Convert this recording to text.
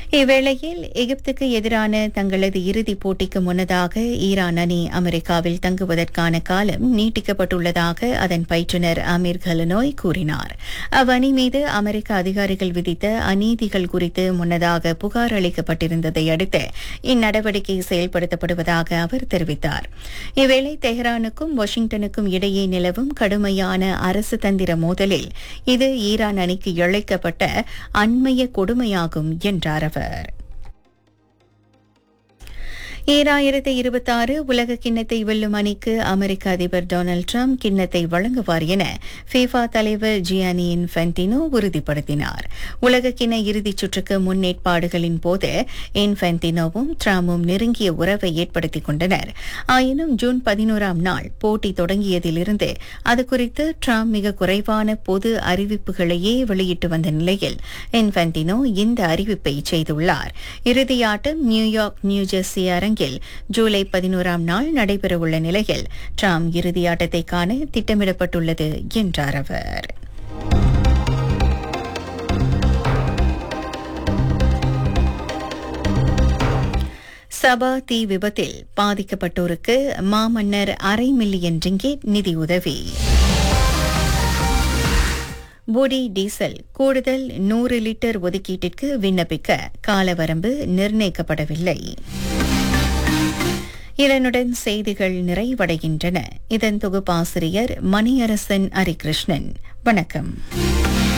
இவ்வேளையில் எகிப்துக்கு எதிரான தங்களது இறுதிப் போட்டிக்கு முன்னதாக ஈரான் அணி அமெரிக்காவில் தங்குவதற்கான காலம் நீட்டிக்கப்பட்டுள்ளதாக அதன் பயிற்றுநர் அமீர் கலனோய் கூறினார் அவ்வணி மீது அமெரிக்க அதிகாரிகள் விதித்த அநீதிகள் குறித்து முன்னதாக புகார் அளிக்கப்பட்டிருந்ததை அடுத்து இந்நடவடிக்கை செயல்படுத்தப்படுவதாக அவர் தெரிவித்தார் இவ்வேளை தெஹ்ரானுக்கும் வாஷிங்டனுக்கும் இடையே நிலவும் கடுமையான அரசு தந்திர மோதலில் இது ஈரான் அணிக்கு இழைக்கப்பட்ட அண்மைய கொடுமையாகும் என்றார் அவர் ஈராயிரத்தி இருபத்தாறு உலக கிண்ணத்தை வெல்லும் அணிக்கு அமெரிக்க அதிபர் டொனால்டு டிரம்ப் கிண்ணத்தை வழங்குவார் என ஃபீஃபா தலைவர் ஜியானி இன்ஃபென்டினோ உறுதிப்படுத்தினார் உலக கிண்ண இறுதிச் சுற்றுக்கு முன்னேற்பாடுகளின் போது இன்ஃபென்டினோவும் டிரம்பும் நெருங்கிய உறவை ஏற்படுத்திக் கொண்டனர் ஆயினும் ஜூன் பதினோராம் நாள் போட்டி தொடங்கியதிலிருந்து அது குறித்து டிரம்ப் மிக குறைவான பொது அறிவிப்புகளையே வெளியிட்டு வந்த நிலையில் இன்ஃபென்டினோ இந்த அறிவிப்பை செய்துள்ளார் இறுதியாட்டம் நியூயார்க் நியூஜெர்சி அரங்கில் ஜூலை பதினோராம் நாள் நடைபெறவுள்ள நிலையில் டிரம்ப் இறுதியாட்டத்தை காண திட்டமிடப்பட்டுள்ளது என்றார் அவர் சபா தீ விபத்தில் பாதிக்கப்பட்டோருக்கு மாமன்னர் அரை மில்லியன் ரிங்கேட் நிதியுதவி பொடி டீசல் கூடுதல் நூறு லிட்டர் ஒதுக்கீட்டிற்கு விண்ணப்பிக்க காலவரம்பு நிர்ணயிக்கப்படவில்லை இதனுடன் செய்திகள் நிறைவடைகின்றன இதன் தொகுப்பாசிரியர் மணியரசன் ஹரிகிருஷ்ணன் வணக்கம்